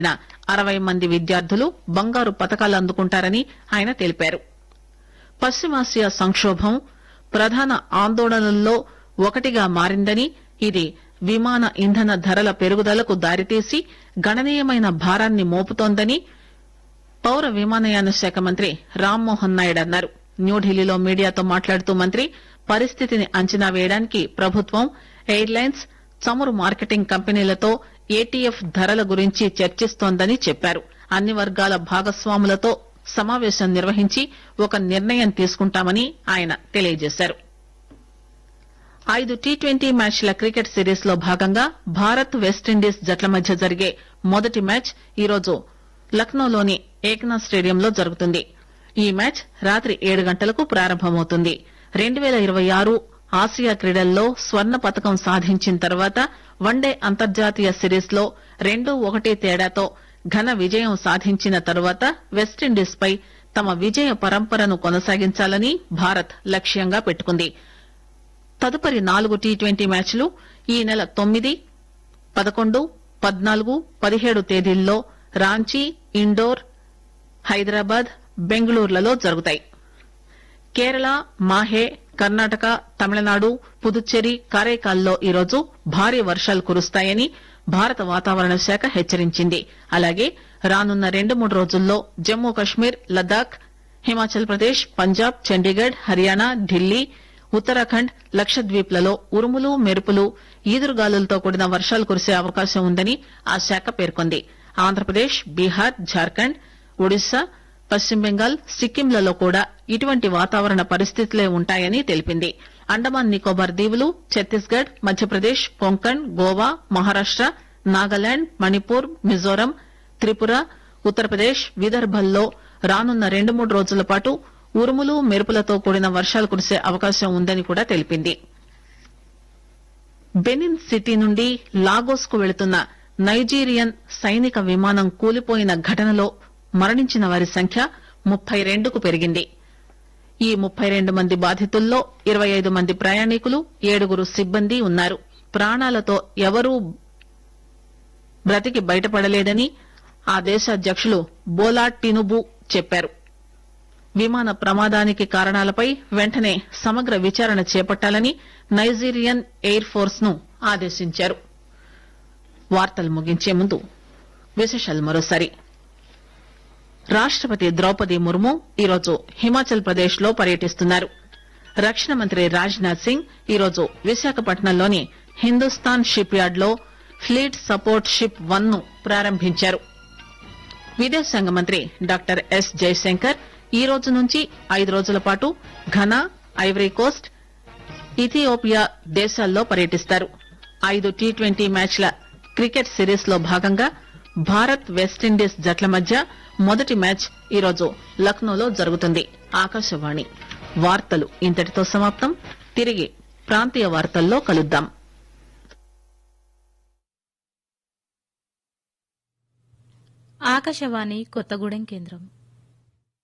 అరవై మంది విద్యార్థులు బంగారు పతకాలు అందుకుంటారని ఆయన తెలిపారు పశ్చిమాసియా సంక్షోభం ప్రధాన ఆందోళనల్లో ఒకటిగా మారిందని ఇది విమాన ఇంధన ధరల పెరుగుదలకు దారితీసి గణనీయమైన భారాన్ని మోపుతోందని పౌర విమానయాన శాఖ మంత్రి రామ్మోహన్ నాయుడు అన్నారు న్యూఢిల్లీలో మీడియాతో మాట్లాడుతూ మంత్రి పరిస్థితిని అంచనా వేయడానికి ప్రభుత్వం ఎయిర్లైన్స్ చమురు మార్కెటింగ్ కంపెనీలతో ఏటీఎఫ్ ధరల గురించి చర్చిస్తోందని చెప్పారు అన్ని వర్గాల భాగస్వాములతో సమావేశం నిర్వహించి ఒక నిర్ణయం తీసుకుంటామని ఆయన తెలియజేశారు ఐదు టీ ట్వంటీ మ్యాచ్ల క్రికెట్ సిరీస్ లో భాగంగా భారత్ వెస్టిండీస్ జట్ల మధ్య జరిగే మొదటి మ్యాచ్ ఈరోజు లక్నోలోని ఏక్నాథ్ స్టేడియంలో జరుగుతుంది ఈ మ్యాచ్ రాత్రి ఏడు గంటలకు ప్రారంభమవుతుంది రెండు పేల ఇరవై ఆరు ఆసియా క్రీడల్లో స్వర్ణ పతకం సాధించిన తర్వాత వన్డే అంతర్జాతీయ సిరీస్ లో రెండు ఒకటి తేడాతో ఘన విజయం సాధించిన తర్వాత వెస్టిండీస్ పై తమ విజయ పరంపరను కొనసాగించాలని భారత్ లక్ష్యంగా పెట్టుకుంది తదుపరి నాలుగు టీ ట్వంటీ మ్యాచ్లు ఈ నెల తొమ్మిది పదకొండు పద్నాలుగు పదిహేడు తేదీల్లో రాంచీ ఇండోర్ హైదరాబాద్ బెంగళూరులలో జరుగుతాయి కేరళ మాహే కర్ణాటక తమిళనాడు పుదుచ్చేరి కారైకాల్లో ఈరోజు భారీ వర్షాలు కురుస్తాయని భారత వాతావరణ శాఖ హెచ్చరించింది అలాగే రానున్న రెండు మూడు రోజుల్లో జమ్మూ కశ్మీర్ లద్దాఖ్ హిమాచల్ ప్రదేశ్ పంజాబ్ చండీగఢ్ హర్యానా ఢిల్లీ ఉత్తరాఖండ్ లక్షద్వీప్ లలో ఉరుములు మెరుపులు ఈదురుగాలులతో కూడిన వర్షాలు కురిసే అవకాశం ఉందని ఆ శాఖ పేర్కొంది ఆంధ్రప్రదేశ్ బీహార్ జార్ఖండ్ ఒడిశా పశ్చిమ బెంగాల్ సిక్కింలలో కూడా ఇటువంటి వాతావరణ పరిస్థితులే ఉంటాయని తెలిపింది అండమాన్ నికోబార్ దీవులు ఛత్తీస్గఢ్ మధ్యప్రదేశ్ కొంకణ్ గోవా మహారాష్ట నాగాలాండ్ మణిపూర్ మిజోరం త్రిపుర ఉత్తరప్రదేశ్ విదర్భల్లో రానున్న రెండు మూడు రోజుల పాటు ఉరుములు మెరుపులతో కూడిన వర్షాలు కురిసే అవకాశం ఉందని కూడా తెలిపింది బెనిన్ సిటీ నుండి లాగోస్ కు వెళుతున్న నైజీరియన్ సైనిక విమానం కూలిపోయిన ఘటనలో మరణించిన వారి సంఖ్య ముప్పై రెండుకు పెరిగింది ఈ ముప్పై రెండు మంది బాధితుల్లో ఇరవై ఐదు మంది ప్రయాణికులు ఏడుగురు సిబ్బంది ఉన్నారు ప్రాణాలతో ఎవరూ బ్రతికి బయటపడలేదని ఆ దేశ అధ్యకులు బోలా టినుబు చెప్పారు విమాన ప్రమాదానికి కారణాలపై వెంటనే సమగ్ర విచారణ చేపట్టాలని నైజీరియన్ ఎయిర్ ఫోర్స్ ను ఆదేశించారు వార్తలు ముగించే ముందు విశేషాలు మరోసారి రాష్టపతి ద్రౌపది ముర్ము ఈరోజు హిమాచల్ ప్రదేశ్ లో పర్యటిస్తున్నారు రక్షణ మంత్రి రాజ్నాథ్ సింగ్ ఈరోజు విశాఖపట్నంలోని హిందుస్థాన్ షిప్ యార్డ్ లో ఫ్లీట్ సపోర్ట్ షిప్ వన్ ను ప్రారంభించారు విదేశాంగ మంత్రి డాక్టర్ ఎస్ జయశంకర్ ఈ రోజు నుంచి ఐదు రోజుల పాటు ఘనా ఐవరీ కోస్ట్ ఇథియోపియా దేశాల్లో పర్యటిస్తారు ఐదు టీ ట్వంటీ మ్యాచ్ల క్రికెట్ సిరీస్ లో భాగంగా భారత్ వెస్టిండీస్ జట్ల మధ్య మొదటి మ్యాచ్ ఈరోజు లక్నోలో జరుగుతుంది ఆకాశవాణి వార్తలు ఇంతటితో సమాప్తం తిరిగి ప్రాంతీయ వార్తల్లో కలుద్దాం ఆకాశవాణి కొత్తగూడెం కేంద్రం